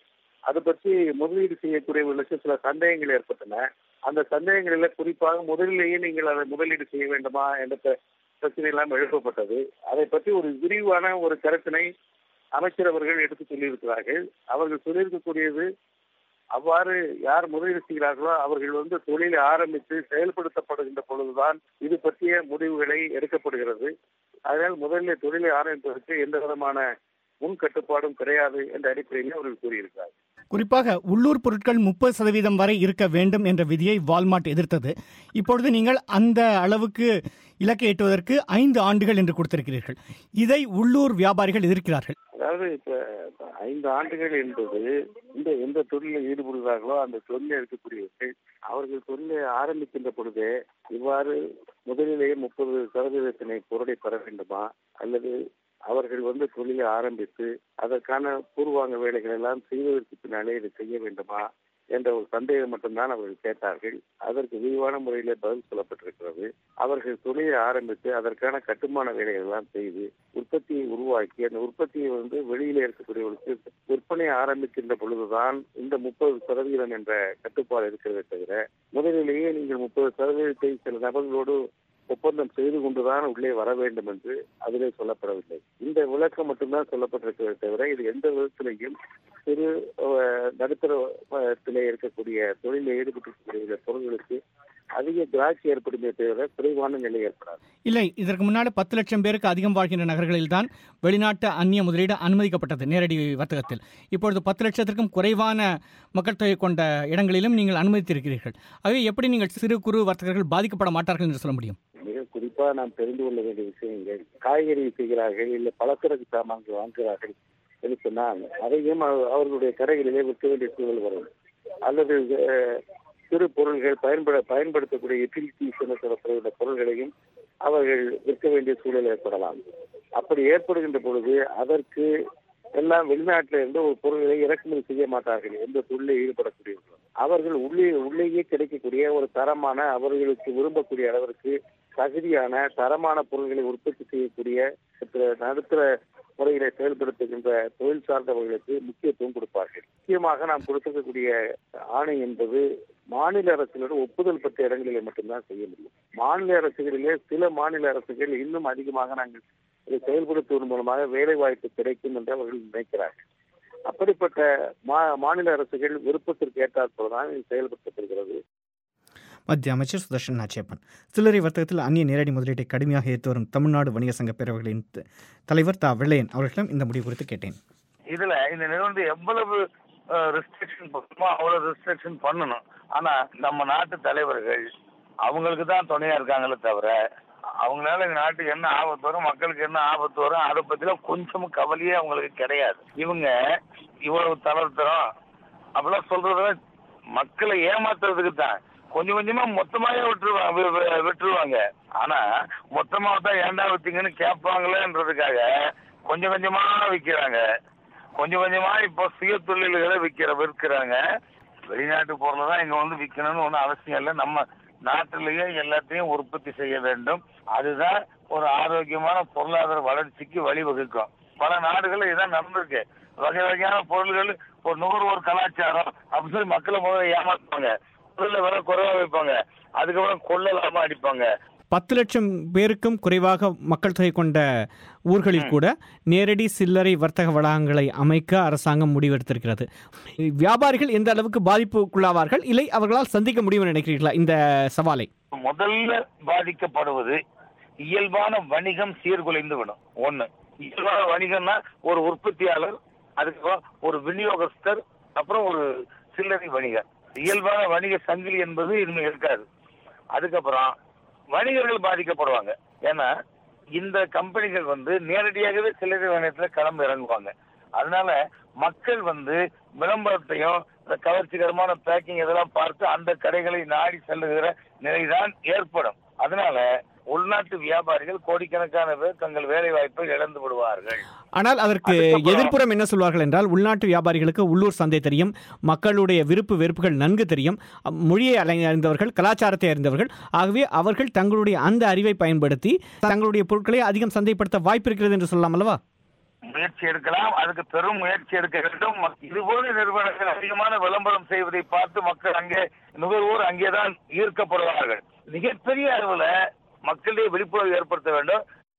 அது பற்றி முதலீடு செய்யக்கூடியவர்களுக்கு சில சந்தேகங்கள் ஏற்பட்டன அந்த சந்தேகங்களில் குறிப்பாக முதலிலேயே நீங்கள் அதை முதலீடு செய்ய வேண்டுமா என்ற பிர- பிரச்சனை எல்லாம் எழுப்பப்பட்டது அதை பற்றி ஒரு விரிவான ஒரு கருத்தினை அமைச்சர் அவர்கள் எடுத்து சொல்லியிருக்கிறார்கள் அவர்கள் சொல்லியிருக்கக்கூடியது அவ்வாறு யார் முதலீடு செய்கிறார்களோ அவர்கள் வந்து தொழிலை ஆரம்பித்து செயல்படுத்தப்படுகின்ற பொழுதுதான் இது பற்றிய முடிவுகளை எடுக்கப்படுகிறது அதனால் முதலில் தொழிலை ஆரம்பிப்பதற்கு எந்த விதமான முன் கட்டுப்பாடும் கிடையாது என்ற அடிப்படையில் அவர்கள் கூறியிருக்கிறார் குறிப்பாக உள்ளூர் பொருட்கள் முப்பது சதவீதம் வரை இருக்க வேண்டும் என்ற விதியை வால்மார்ட் எதிர்த்தது இப்பொழுது நீங்கள் அந்த அளவுக்கு இலக்கை எட்டுவதற்கு ஐந்து ஆண்டுகள் என்று கொடுத்திருக்கிறீர்கள் இதை உள்ளூர் வியாபாரிகள் எதிர்க்கிறார்கள் அதாவது இப்ப இப்ப ஐந்து ஆண்டுகள் என்பது இந்த எந்த தொழிலில் ஈடுபடுகிறார்களோ அந்த தொழிலில் இருக்கக்கூடியவர்கள் அவர்கள் தொழிலை ஆரம்பிக்கின்ற பொழுதே இவ்வாறு முதலிலேயே முப்பது சதவீதத்தினை பொருளை பெற வேண்டுமா அல்லது அவர்கள் வந்து தொழிலை ஆரம்பித்து அதற்கான பூர்வாங்க வேலைகள் எல்லாம் செய்வதற்கு பின்னாலே இதை செய்ய வேண்டுமா என்ற ஒரு சந்தேகம் மட்டும்தான் அவர்கள் கேட்டார்கள் அதற்கு விரிவான முறையிலே பதில் சொல்லப்பட்டிருக்கிறது அவர்கள் தொழிலை ஆரம்பித்து அதற்கான கட்டுமான வேலைகள் எல்லாம் செய்து உற்பத்தியை உருவாக்கி அந்த உற்பத்தியை வந்து வெளியிலே இருக்கக்கூடியவர்களுக்கு விற்பனை ஆரம்பிக்கின்ற பொழுதுதான் இந்த முப்பது சதவீதம் என்ற கட்டுப்பாடு இருக்கிறதே தவிர முதலிலேயே நீங்கள் முப்பது சதவீதத்தை சில நபர்களோடு ஒப்பந்தம் செய்து கொண்டுதான் உள்ளே வர வேண்டும் என்று அதிலே சொல்லப்படவில்லை இந்த விளக்கம் மட்டும்தான் சொல்லப்பட்டிருக்கிறதே தவிர இது எந்த விதத்திலையும் சிறு அஹ், நடுத்தரத்திலே இருக்கக்கூடிய தொழிலில் ஈடுபட்டிருக்கக்கூடிய பொருள்களுக்கு அதிக திராட்சை ஏற்படுமே தவிர குறைவான நிலை ஏற்படாது இல்லை இதற்கு முன்னால் பத்து லட்சம் பேருக்கு அதிகம் வாழ்கின்ற நகர்களில் தான் வெளிநாட்டு அந்நிய முதலீடு அனுமதிக்கப்பட்டது நேரடி வர்த்தகத்தில் இப்பொழுது பத்து லட்சத்திற்கும் குறைவான மக்கள் தொகை கொண்ட இடங்களிலும் நீங்கள் அனுமதித்திருக்கிறீர்கள் ஆகவே எப்படி நீங்கள் சிறு குறு வர்த்தகர்கள் பாதிக்கப்பட மாட்டார்கள் என்று சொல்ல முடியும் மிக குறிப்பா நாம் தெரிந்து கொள்ள வேண்டிய விஷயங்கள் காய்கறி செய்கிறார்கள் இல்லை பலசரக்கு சாமான்கள் வாங்குகிறார்கள் என்று சொன்னால் அதையும் அவ- அவர்களுடைய கடைகளிலே விற்க வேண்டிய சூழல் வரும் அல்லது அஹ், சிறு பொருள்கள் பயன்பட பயன்படுத்தக்கூடிய யூட்டிலிட்டிஸ் என சொல்லப்படுகிற பொருள்களையும் அவர்கள் விற்க வேண்டிய சூழல் ஏற்படலாம் அப்படி ஏற்படுகின்ற பொழுது அதற்கு எல்லாம் வெளிநாட்டில இருந்து ஒரு பொருள்களை இறக்குமதி செய்ய மாட்டார்கள் எந்த தொழிலில் ஈடுபடக்கூடியவர்கள் அவர்கள் உள்ளே உள்ளேயே கிடைக்கக்கூடிய ஒரு தரமான அவர்களுக்கு விரும்பக்கூடிய அளவிற்கு தகுதியான தரமான பொருள்களை உற்பத்தி செய்யக்கூடிய சில நடுத்தர முறையில செயல்படுத்துகின்ற தொழில் சார்ந்தவர்களுக்கு முக்கியத்துவம் கொடுப்பார்கள் முக்கியமாக நாம் கொடுத்திருக்கக்கூடிய ஆணை என்பது மாநில அரசுகளோட ஒப்புதல் பெற்ற இடங்களிலே மட்டும்தான் செய்ய முடியும் மாநில அரசுகளிலே சில மாநில அரசுகள் இன்னும் அதிகமாக நாங்கள் இதை செயல்படுத்துவதன் மூலமாக வேலை வாய்ப்பு கிடைக்கும் என்று அவர்கள் நினைக்கிறார்கள் அப்படிப்பட்ட மா மாநில அரசுகள் விருப்பத்திற்கு ஏற்றாற்போல்தான் இது செயல்படுத்தப்படுகிறது மத்திய அமைச்சர் சுதர்ஷன் நாச்சியப்பன் சில்லறை வர்த்தகத்தில் அந்நிய நேரடி முதலீட்டை கடுமையாக ஏற்று வரும் தமிழ்நாடு வணிக சங்க பேரவைகளின் த- தலைவர் தா வெள்ளையன் அவர்களிடம் இந்த முடிவு குறித்து கேட்டேன் இதுல இந்த நிறுவனத்தை எவ்வளவு ரெஸ்ட்ரிக்ஷன் பண்ணுமோ அவ்வளவு ரெஸ்ட்ரிக்ஷன் பண்ணணும் ஆனா நம்ம நாட்டு தலைவர்கள் அவங்களுக்கு தான் துணையா இருக்காங்களே தவிர அவங்களால இந்த நாட்டுக்கு என்ன ஆபத்து வரும் மக்களுக்கு என்ன ஆபத்து வரும் அதை பத்திலாம் கொஞ்சமும் கவலையே அவங்களுக்கு கிடையாது இவங்க இவ்வளவு தளர்த்துறோம் அப்படிலாம் சொல்றத மக்களை ஏமாத்துறதுக்கு தான் கொஞ்சம் கொஞ்சமா மொத்தமாவே விட்டுருவாங்க வி- வி- விட்டுருவாங்க ஆனா மொத்தமா தான் ஏன்டா வித்தீங்கன்னு கேட்பாங்களேன்றதுக்காக கொஞ்சம் கொஞ்சமா விக்கிறாங்க கொஞ்சம் கொஞ்சமா இப்போ சுய தொழில்களை விக்கிற விற்கிறாங்க வெளிநாட்டு பொருளை தான் இங்க வந்து விற்கணும்னு ஒன்றும் அவசியம் இல்லை நம்ம நாட்டிலேயே எல்லாத்தையும் உற்பத்தி செய்ய வேண்டும் அதுதான் ஒரு ஆரோக்கியமான பொருளாதார வளர்ச்சிக்கு வழிவகுக்கும் பல நாடுகள் இதான் நடந்திருக்கு வகை வகையான பொருள்கள் ஒரு நுகர்வோர் கலாச்சாரம் அப்படின்னு சொல்லி மக்களை முதல்ல ஏமாத்துவாங்க பொருளை விலை குறைவா வைப்பாங்க அதுக்கப்புறம் கொள்ளலாம அடிப்பாங்க பத்து லட்சம் பேருக்கும் குறைவாக மக்கள் தொகை கொண்ட ஊர்களில் கூட நேரடி சில்லறை வர்த்தக வளாகங்களை அமைக்க அரசாங்கம் முடிவெடுத்திருக்கிறது வியாபாரிகள் எந்த அளவுக்கு பாதிப்புக்குள்ளாவார்கள் இல்லை அவர்களால் சந்திக்க முடியும் நினைக்கிறீர்களா இந்த சவாலை முதல்ல பாதிக்கப்படுவது இயல்பான வணிகம் சீர்குலைந்து விடும் ஒண்ணு இயல்பான வணிகம்னா ஒரு உற்பத்தியாளர் அதுக்கப்புறம் ஒரு விநியோகஸ்தர் அப்புறம் ஒரு சில்லறை வணிகர் இயல்பான வணிக சங்கிலி என்பது இனிமே இருக்காது அதுக்கப்புறம் வணிகர்கள் பாதிக்கப்படுவாங்க ஏன்னா இந்த கம்பெனிகள் வந்து நேரடியாகவே சில்லறை வணிகத்துல களம் இறங்குவாங்க அதனால மக்கள் வந்து விளம்பரத்தையும் இந்த கவர்ச்சிகரமான பேக்கிங் இதெல்லாம் பார்த்து அந்த கடைகளை நாடி செல்லுகிற நிலைதான் ஏற்படும் அதனால உள்நாட்டு வியாபாரிகள் கோடிக்கணக்கான பேர் தங்கள் வேலை வாய்ப்பை இழந்து விடுவார்கள் ஆனால் அதற்கு அதுக்கப்புறம் எதிர்ப்புறம் என்ன சொல்வார்கள் என்றால் உள்நாட்டு வியாபாரிகளுக்கு உள்ளூர் சந்தை தெரியும் மக்களுடைய விருப்பு வெறுப்புகள் நன்கு தெரியும் அம், மொழியை அலை- அறிந்தவர்கள் கலாச்சாரத்தை அறிந்தவர்கள் ஆகவே அவர்கள் தங்களுடைய அந்த அறிவை பயன்படுத்தி தங்களுடைய பொருட்களை அதிகம் சந்தைப்படுத்த வாய்ப்பு இருக்கிறது என்று சொல்லலாம் அல்லவா முயற்சி எடுக்கலாம் அதுக்கு பெரும் முயற்சி எடுக்க வேண்டும் இதுபோல நிறுவனங்கள் அதிகமான விளம்பரம் செய்வதை பார்த்து மக்கள் அங்கே நுகர்வோர் அங்கேதான் ஈர்க்கப்படுவார்கள் மிகப்பெரிய அளவுல மக்களிடையே விழிப்புணர்வு ஏற்படுத்த வேண்டும்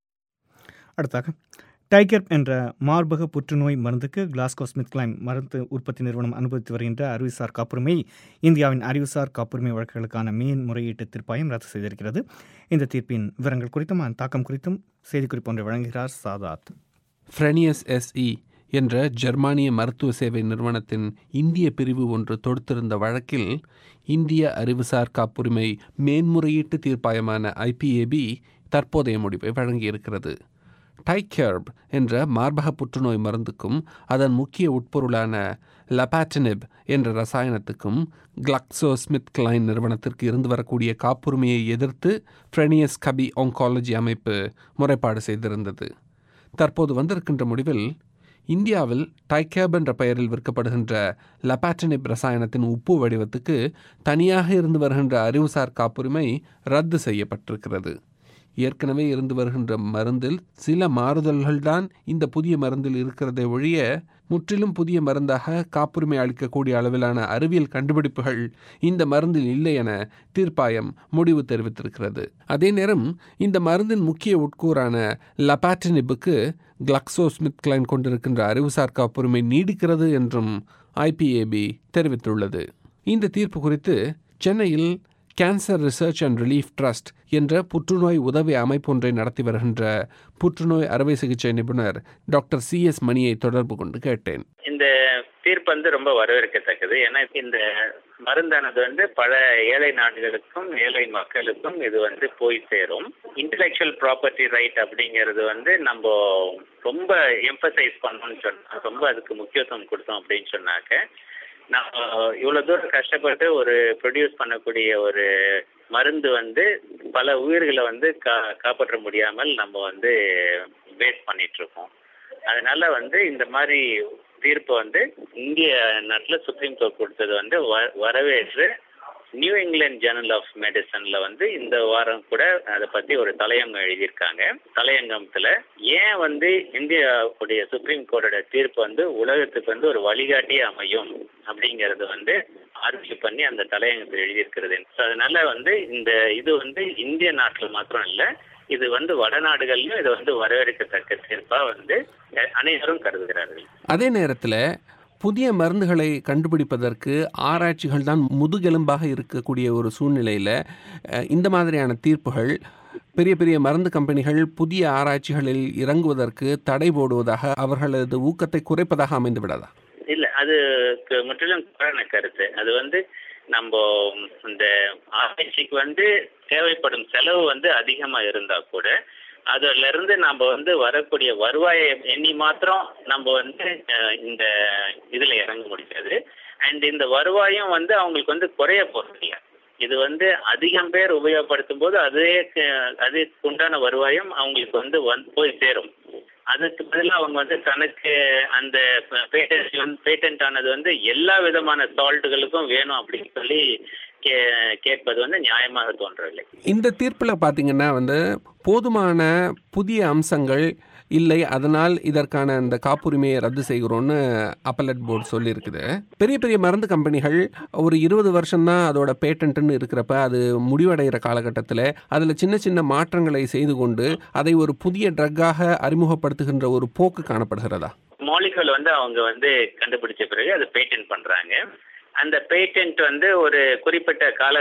அடுத்தாக டைகர் என்ற மார்பக புற்றுநோய் மருந்துக்கு கிளாஸ்கோ ஸ்மித் கிளைம் மருந்து உற்பத்தி நிறுவனம் அனுபவித்து வருகின்ற அறிவுசார் காப்புரிமையை இந்தியாவின் அறிவுசார் காப்புரிமை வழக்குகளுக்கான மேன்முறையீட்டு தீர்ப்பாயம் ரத்து செய்திருக்கிறது இந்த தீர்ப்பின் விவரங்கள் குறித்தும் அதன் தாக்கம் குறித்தும் செய்திக்குறிப்பு ஒன்றை வழங்குகிறார் சாதாத் ஃப்ரெனியஸ் எஸ்இ என்ற ஜெர்மானிய மருத்துவ சேவை நிறுவனத்தின் இந்திய பிரிவு ஒன்று தொடுத்திருந்த வழக்கில் இந்திய அறிவுசார் காப்புரிமை மேன்முறையீட்டு தீர்ப்பாயமான ஐபிஏபி தற்போதைய முடிவை வழங்கியிருக்கிறது டைகேர்ப் என்ற மார்பக புற்றுநோய் மருந்துக்கும் அதன் முக்கிய உட்பொருளான லபாட்டினிப் என்ற ரசாயனத்துக்கும் கிளக்ஸோ ஸ்மித் கிளைன் நிறுவனத்திற்கு இருந்து வரக்கூடிய காப்புரிமையை எதிர்த்து ஃப்ரெனியஸ் கபி ஒங்காலஜி அமைப்பு முறைப்பாடு செய்திருந்தது தற்போது வந்திருக்கின்ற முடிவில் இந்தியாவில் டைகேப் என்ற பெயரில் விற்கப்படுகின்ற லபாட்டினிப் ரசாயனத்தின் உப்பு வடிவத்துக்கு தனியாக இருந்து வருகின்ற அறிவுசார் காப்புரிமை ரத்து செய்யப்பட்டிருக்கிறது ஏற்கனவே இருந்து வருகின்ற மருந்தில் சில மாறுதல்கள்தான் இந்த புதிய மருந்தில் இருக்கிறதை ஒழிய முற்றிலும் புதிய மருந்தாக காப்புரிமை அளிக்கக்கூடிய அளவிலான அறிவியல் கண்டுபிடிப்புகள் இந்த மருந்தில் இல்லை என தீர்ப்பாயம் முடிவு தெரிவித்திருக்கிறது அதே நேரம் இந்த மருந்தின் முக்கிய உட்கூறான லபாட்டினிப்புக்கு கிளக்ஸோ ஸ்மித் கிளைன் கொண்டிருக்கின்ற அறிவுசார் காப்புரிமை நீடிக்கிறது என்றும் ஐபிஏபி தெரிவித்துள்ளது இந்த தீர்ப்பு குறித்து சென்னையில் cancer research and relief trust என்ற புற்றுநோய் உதவி அமைப்பொன்றை நடத்தி வருகின்ற புற்றுநோய் அறுவை சிகிச்சை நிபுணர் டாக்டர் சி எஸ் மணியை தொடர்பு கொண்டு கேட்டேன் இந்த தீர்ப்பு வந்து ரொம்ப வரவேற்கத்தக்கது ஏன்னா இந்த மருந்தானது வந்து பல ஏழை நாடுகளுக்கும் ஏழை மக்களுக்கும் இது வந்து போய் சேரும் இன்டலெக்சுவல் ப்ராப்பர்ட்டி ரைட் அப்படிங்கிறது வந்து நம்ம ரொம்ப எம்பசைஸ் பண்ணோம்னு சொன்னா ரொம்ப அதுக்கு முக்கியத்துவம் கொடுத்தோம் அப்படின்னு சொன்னாக்க நம்ம இவ்வளவு தூரம் கஷ்டப்பட்டு ஒரு ப்ரொடியூஸ் பண்ணக்கூடிய ஒரு மருந்து வந்து பல உயிர்களை வந்து கா காப்பாற்ற முடியாமல் நம்ம வந்து வேஸ்ட் பண்ணிட்டு இருக்கோம் அதனால வந்து இந்த மாதிரி தீர்ப்பு வந்து இந்திய நாட்டில் சுப்ரீம் கோர்ட் கொடுத்தது வந்து வ- வரவேற்று நியூ இங்கிலாந்து ஜேர்னல் ஆஃப் மெடிசன்ல வந்து இந்த வாரம் கூட அதை பத்தி ஒரு தலையங்கம் எழுதியிருக்காங்க தலையங்கத்துல ஏன் வந்து இந்தியாவுடைய சுப்ரீம் கோர்ட்டோட தீர்ப்பு வந்து உலகத்துக்கு வந்து ஒரு வழிகாட்டி அமையும் அப்படிங்கறது வந்து ஆர்கியூ பண்ணி அந்த தலையங்கத்தில் எழுதியிருக்கிறது So, அதனால வந்து இந்த இது வந்து இந்திய நாட்டில் மாத்திரம் இல்ல இது வந்து வடநாடுகள்லயும் இது வந்து வரவேற்கத்தக்க தீர்ப்பா வந்து அஹ், அனைவரும் கருதுகிறார்கள் அதே நேரத்தில் புதிய மருந்துகளை கண்டுபிடிப்பதற்கு ஆராய்ச்சிகள் தான் முதுகெலும்பாக இருக்கக்கூடிய ஒரு சூழ்நிலையில் அஹ், இந்த மாதிரியான தீர்ப்புகள் பெரிய பெரிய மருந்து கம்பெனிகள் புதிய ஆராய்ச்சிகளில் இறங்குவதற்கு தடை போடுவதாக அவர்களது ஊக்கத்தை குறைப்பதாக அமைந்து விடாதா இல்ல அதுக்கு முற்றிலும் தவறான கருத்து அது வந்து நம்ம இந்த ஆராய்ச்சிக்கு வந்து தேவைப்படும் செலவு வந்து அதிகமா இருந்தா கூட அதுல இருந்து நம்ம வந்து வரக்கூடிய வருவாயை எண்ணி மாத்திரம் நம்ம வந்து அஹ், இந்த இதுல இறங்க முடியாது அண்ட் இந்த வருவாயும் வந்து அவங்களுக்கு வந்து குறைய போறது இல்ல இது வந்து அதிகம் பேர் உபயோகப்படுத்தும் போது அதே க- அதுக்கு உண்டான வருவாயும் அவங்களுக்கு வந்து வந்து போய் சேரும் அதுக்கு பதிலாக அவங்க வந்து தனக்கு அந்த பேட்டன்ட் வந்து பேட்டன்ட் ஆனது வந்து எல்லா விதமான சால்ட்டுகளுக்கும் வேணும் அப்படின்னு சொல்லி கே கேட்பது வந்து நியாயமாக தோன்றவில்லை இந்த தீர்ப்பில் பார்த்தீங்கன்னா வந்து போதுமான புதிய அம்சங்கள் இல்லை அதனால் இதற்கான இந்த காப்புரிமையை ரத்து செய்கிறோன்னு அப்பலட் போர்டு சொல்லியிருக்குது பெரிய பெரிய மருந்து கம்பெனிகள் ஒரு இருபது வருஷம்தான் அதோட பேட்டன்ட்னு இருக்கிறப்ப அது முடிவடைகிற காலகட்டத்தில் அதில் சின்ன சின்ன மாற்றங்களை செய்து கொண்டு அதை ஒரு புதிய ட்ரக்காக அறிமுகப்படுத்துகின்ற ஒரு போக்கு காணப்படுகிறதா மாலிகுல் வந்து அவங்க வந்து கண்டுபிடிச்ச பிறகு அதை பேட்டன்ட் பண்றாங்க அந்த பேட்டன்ட் வந்து ஒரு குறிப்பிட்ட கால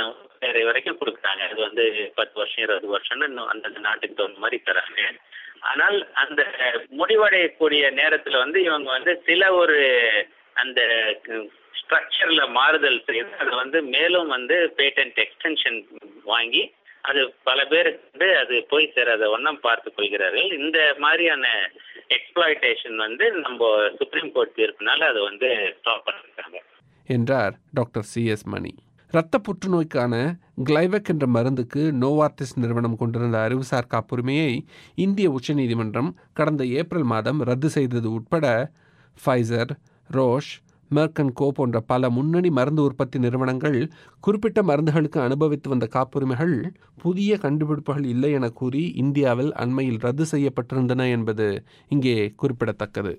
வரை வரைக்கும் கொடுக்குறாங்க அது வந்து பத்து வருஷம் இருபது வருஷம்னு இன்னும் அந்தந்த நாட்டுக்கு தகுந்த மாதிரி தராங்க ஆனால் அந்த முடிவடையக்கூடிய நேரத்துல வந்து இவங்க வந்து சில ஒரு அந்த ஸ்ட்ரக்சர்ல மாறுதல் செய்து அதை வந்து மேலும் வந்து பேட்டன்ட் எக்ஸ்டென்ஷன் வாங்கி அது பல பேருக்கு வந்து அது போய் சேராத வண்ணம் பார்த்து கொள்கிறார்கள் இந்த மாதிரியான எக்ஸ்பிளாய்டேஷன் வந்து நம்ம சுப்ரீம் கோர்ட் தீர்ப்பினால அதை வந்து ஸ்டாப் பண்ணிருக்காங்க என்றார் டாக்டர் சி எஸ் மணி இரத்த புற்றுநோய்க்கான கிளைவெக் என்ற மருந்துக்கு நோவார்டிஸ் நிறுவனம் கொண்டிருந்த அறிவுசார் காப்புரிமையை இந்திய உச்சநீதிமன்றம் கடந்த ஏப்ரல் மாதம் ரத்து செய்தது உட்பட ஃபைசர் ரோஷ் மெர்கன் கோ போன்ற பல முன்னணி மருந்து உற்பத்தி நிறுவனங்கள் குறிப்பிட்ட மருந்துகளுக்கு அனுபவித்து வந்த காப்புரிமைகள் புதிய கண்டுபிடிப்புகள் இல்லை என கூறி இந்தியாவில் அண்மையில் ரத்து செய்யப்பட்டிருந்தன என்பது இங்கே குறிப்பிடத்தக்கது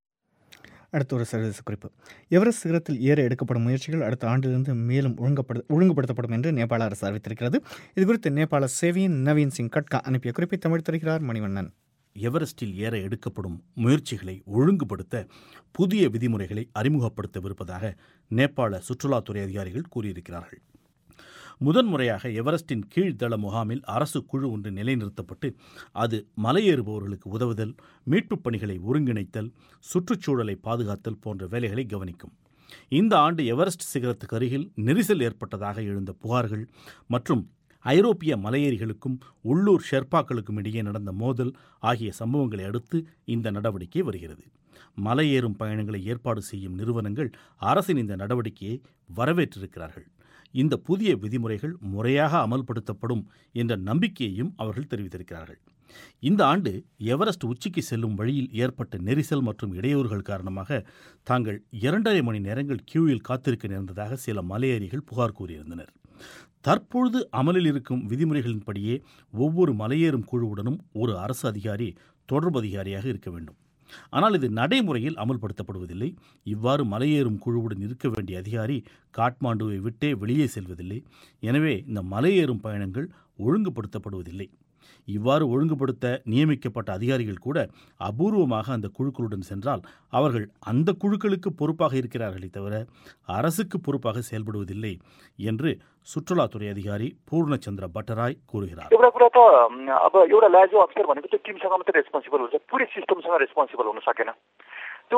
அடுத்த ஒரு சர்வதேச குறிப்பு எவரெஸ்ட் சிகரத்தில் ஏற எடுக்கப்படும் முயற்சிகள் அடுத்த ஆண்டிலிருந்து மேலும் ஒழுங்கப்படு ஒழுங்குபடுத்தப்படும் என்று நேபாள அரசு அறிவித்திருக்கிறது இதுகுறித்து நேபாள சேவியின் நவீன் சிங் கட்கா அனுப்பிய குறிப்பை தமிழ் தருகிறார் மணிவண்ணன் எவரெஸ்டில் ஏற எடுக்கப்படும் முயற்சிகளை ஒழுங்குபடுத்த புதிய விதிமுறைகளை அறிமுகப்படுத்தவிருப்பதாக நேபாள சுற்றுலாத்துறை அதிகாரிகள் கூறியிருக்கிறார்கள் முதன்முறையாக எவரெஸ்டின் கீழ்தள முகாமில் அரசு குழு ஒன்று நிலைநிறுத்தப்பட்டு அது மலையேறுபவர்களுக்கு உதவுதல் மீட்புப் பணிகளை ஒருங்கிணைத்தல் சுற்றுச்சூழலை பாதுகாத்தல் போன்ற வேலைகளை கவனிக்கும் இந்த ஆண்டு எவரெஸ்ட் சிகரத்துக்கு அருகில் நெரிசல் ஏற்பட்டதாக எழுந்த புகார்கள் மற்றும் ஐரோப்பிய மலையேறிகளுக்கும் உள்ளூர் ஷெர்பாக்களுக்கும் இடையே நடந்த மோதல் ஆகிய சம்பவங்களை அடுத்து இந்த நடவடிக்கை வருகிறது மலையேறும் பயணங்களை ஏற்பாடு செய்யும் நிறுவனங்கள் அரசின் இந்த நடவடிக்கையை வரவேற்றிருக்கிறார்கள் இந்த புதிய விதிமுறைகள் முறையாக அமல்படுத்தப்படும் என்ற நம்பிக்கையையும் அவர்கள் தெரிவித்திருக்கிறார்கள் இந்த ஆண்டு எவரெஸ்ட் உச்சிக்கு செல்லும் வழியில் ஏற்பட்ட நெரிசல் மற்றும் இடையூறுகள் காரணமாக தாங்கள் இரண்டரை மணி நேரங்கள் கியூவில் காத்திருக்க நேர்ந்ததாக சில மலையேறிகள் புகார் கூறியிருந்தனர் தற்பொழுது அமலில் இருக்கும் விதிமுறைகளின்படியே ஒவ்வொரு மலையேறும் குழுவுடனும் ஒரு அரசு அதிகாரி தொடர்பு அதிகாரியாக இருக்க வேண்டும் ஆனால் இது நடைமுறையில் அமல்படுத்தப்படுவதில்லை இவ்வாறு மலையேறும் குழுவுடன் இருக்க வேண்டிய அதிகாரி காட்மாண்டுவை விட்டே வெளியே செல்வதில்லை எனவே இந்த மலையேறும் பயணங்கள் ஒழுங்குபடுத்தப்படுவதில்லை இவ்வாறு ஒழுங்குபடுத்த நியமிக்கப்பட்ட அதிகாரிகள் கூட அபூர்வமாக அந்த குழுக்களுடன் சென்றால் அவர்கள் அந்த குழுக்களுக்கு பொறுப்பாக இருக்கிறார்களே தவிர அரசுக்கு பொறுப்பாக செயல்படுவதில்லை என்று சுற்றுலாத்துறை அதிகாரி பூர்ணச்சந்திர பட்டராய் கூறுகிறார் एउटा कुरा त अब एउटा लाजो अफिसर भनेको त्यो टिमसँग मात्रै रेस्पोन्सिबल हुन्छ पुरै सिस्टमसँग रेस्पोन्सिबल हुन सकेन त्यो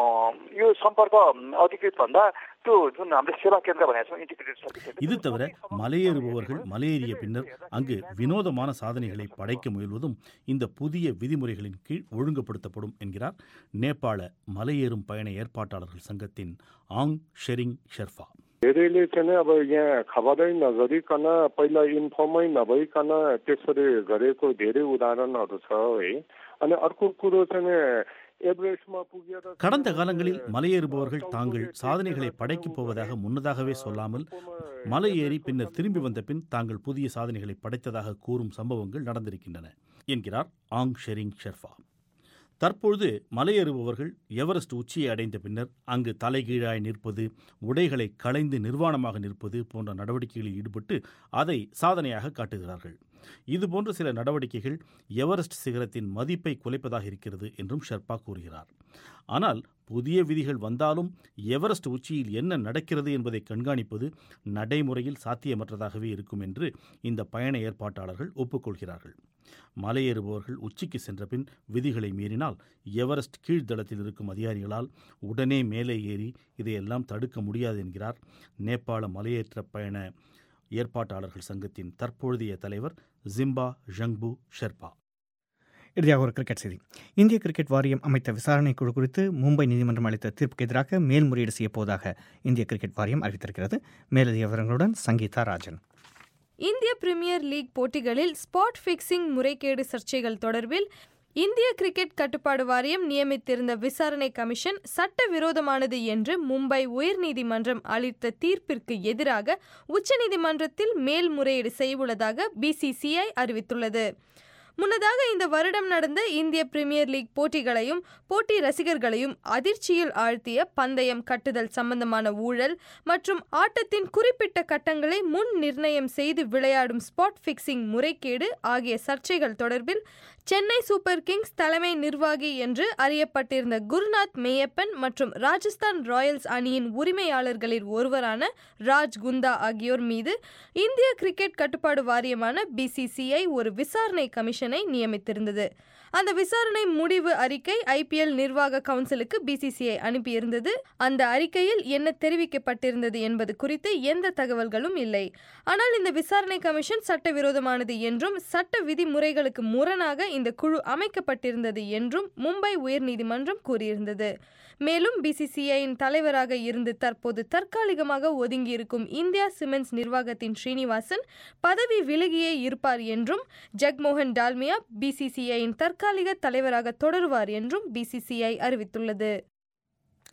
यो सम्पर्क अधिकृत भन्दा त्यो जुन हाम्रो सेवा केन्द्र भनेको छौँ इन्टिग्रेटेड सर्भिस இது தவிர மலையேறுபவர்கள் மலையேறிய பின்னர் அங்கு வினோதமான சாதனைகளை படைக்க முயல்வதும் இந்த புதிய விதிமுறைகளின் கீழ் ஒழுங்குபடுத்தப்படும் என்கிறார் நேபாள மலையேறும் பயண ஏற்பாட்டாளர்கள் சங்கத்தின் ஆங் ஷெரிங் ஷெர்ஃபா धेरैले चाहिँ नि अब यहाँ खबरै नगरिकन पहिला इन्फर्मै नभइकन त्यसरी गरेको धेरै उदाहरणहरू छ है अनि अर्को कुरो चाहिँ नि एभरेस्टमा पुगेर கடந்த காலங்களில் மலையேறுபவர்கள் தாங்கள் சாதனைகளை படைக்கப் போவதாக முன்னதாகவே சொல்லாமல் மலை ஏறி பின்னர் திரும்பி வந்த பின் தாங்கள் புதிய சாதனைகளை படைத்ததாக கூறும் சம்பவங்கள் நடந்திருக்கின்றன என்கிறார் ஆங் ஷெரிங் ஷெர்ஃபா தற்பொழுது மலையேறுபவர்கள் எவரெஸ்ட் உச்சியை அடைந்த பின்னர் அங்கு தலைகீழாய் நிற்பது உடைகளை களைந்து நிர்வாணமாக நிற்பது போன்ற நடவடிக்கைகளில் ஈடுபட்டு அதை சாதனையாக காட்டுகிறார்கள் இதுபோன்ற சில நடவடிக்கைகள் எவரெஸ்ட் சிகரத்தின் மதிப்பை குலைப்பதாக இருக்கிறது என்றும் ஷெர்பா கூறுகிறார் ஆனால் புதிய விதிகள் வந்தாலும் எவரெஸ்ட் உச்சியில் என்ன நடக்கிறது என்பதை கண்காணிப்பது நடைமுறையில் சாத்தியமற்றதாகவே இருக்கும் என்று இந்த பயண ஏற்பாட்டாளர்கள் ஒப்புக்கொள்கிறார்கள் மலையேறுபவர்கள் உச்சிக்கு சென்ற பின் விதிகளை மீறினால் எவரெஸ்ட் கீழ்தளத்தில் இருக்கும் அதிகாரிகளால் உடனே மேலே ஏறி இதையெல்லாம் தடுக்க முடியாது என்கிறார் நேபாள மலையேற்ற பயண ஏற்பாட்டாளர்கள் சங்கத்தின் தற்பொழுதைய தலைவர் ஜிம்பா ஜங்பு ஷெர்பா இறுதியாக ஒரு கிரிக்கெட் செய்தி இந்திய கிரிக்கெட் வாரியம் அமைத்த விசாரணை குழு குறித்து மும்பை நீதிமன்றம் அளித்த தீர்ப்புக்கு எதிராக மேல்முறையீடு செய்யப்போவதாக இந்திய கிரிக்கெட் வாரியம் அறிவித்திருக்கிறது மேலதிக விவரங்களுடன் சங்கீதா ராஜன் இந்திய பிரீமியர் லீக் போட்டிகளில் ஸ்பாட் ஃபிக்சிங் முறைகேடு சர்ச்சைகள் தொடர்பில் இந்திய கிரிக்கெட் கட்டுப்பாடு வாரியம் நியமித்திருந்த விசாரணை கமிஷன் சட்டவிரோதமானது என்று மும்பை உயர்நீதிமன்றம் அளித்த தீர்ப்பிற்கு எதிராக உச்சநீதிமன்றத்தில் மேல்முறையீடு செய்யவுள்ளதாக பிசிசிஐ அறிவித்துள்ளது முன்னதாக இந்த வருடம் நடந்த இந்திய பிரீமியர் லீக் போட்டிகளையும் போட்டி ரசிகர்களையும் அதிர்ச்சியில் ஆழ்த்திய பந்தயம் கட்டுதல் சம்பந்தமான ஊழல் மற்றும் ஆட்டத்தின் குறிப்பிட்ட கட்டங்களை முன் நிர்ணயம் செய்து விளையாடும் ஸ்பாட் ஃபிக்சிங் முறைகேடு ஆகிய சர்ச்சைகள் தொடர்பில் சென்னை சூப்பர் கிங்ஸ் தலைமை நிர்வாகி என்று அறியப்பட்டிருந்த குருநாத் மேயப்பன் மற்றும் ராஜஸ்தான் ராயல்ஸ் அணியின் உரிமையாளர்களில் ஒருவரான ராஜ் குந்தா ஆகியோர் மீது இந்திய கிரிக்கெட் கட்டுப்பாடு வாரியமான பிசிசிஐ ஒரு விசாரணை கமிஷனை நியமித்திருந்தது அந்த விசாரணை முடிவு அறிக்கை ஐபிஎல் நிர்வாக கவுன்சிலுக்கு பிசிசிஐ அனுப்பியிருந்தது அந்த அறிக்கையில் என்ன தெரிவிக்கப்பட்டிருந்தது என்பது குறித்து எந்த தகவல்களும் இல்லை ஆனால் இந்த விசாரணை கமிஷன் சட்டவிரோதமானது என்றும் சட்ட விதிமுறைகளுக்கு முரணாக இந்த குழு அமைக்கப்பட்டிருந்தது என்றும் மும்பை உயர்நீதிமன்றம் கூறியிருந்தது மேலும் பிசிசிஐயின் தலைவராக இருந்து தற்போது தற்காலிகமாக ஒதுங்கியிருக்கும் இந்தியா சிமெண்ட்ஸ் நிர்வாகத்தின் ஸ்ரீனிவாசன் பதவி விலகியே இருப்பார் என்றும் ஜக்மோகன் டால்மியா பிசிசிஐயின் தற்காலிக தலைவராக தொடருவார் என்றும் பிசிசிஐ அறிவித்துள்ளது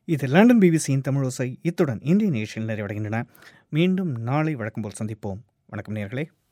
இது லண்டன் பிபிசியின் தமிழோசை இத்துடன் இந்திய நேஷன் நிறைவடைகின்றன மீண்டும் நாளை வழக்கம் போல் சந்திப்போம் வணக்கம் நேர்களே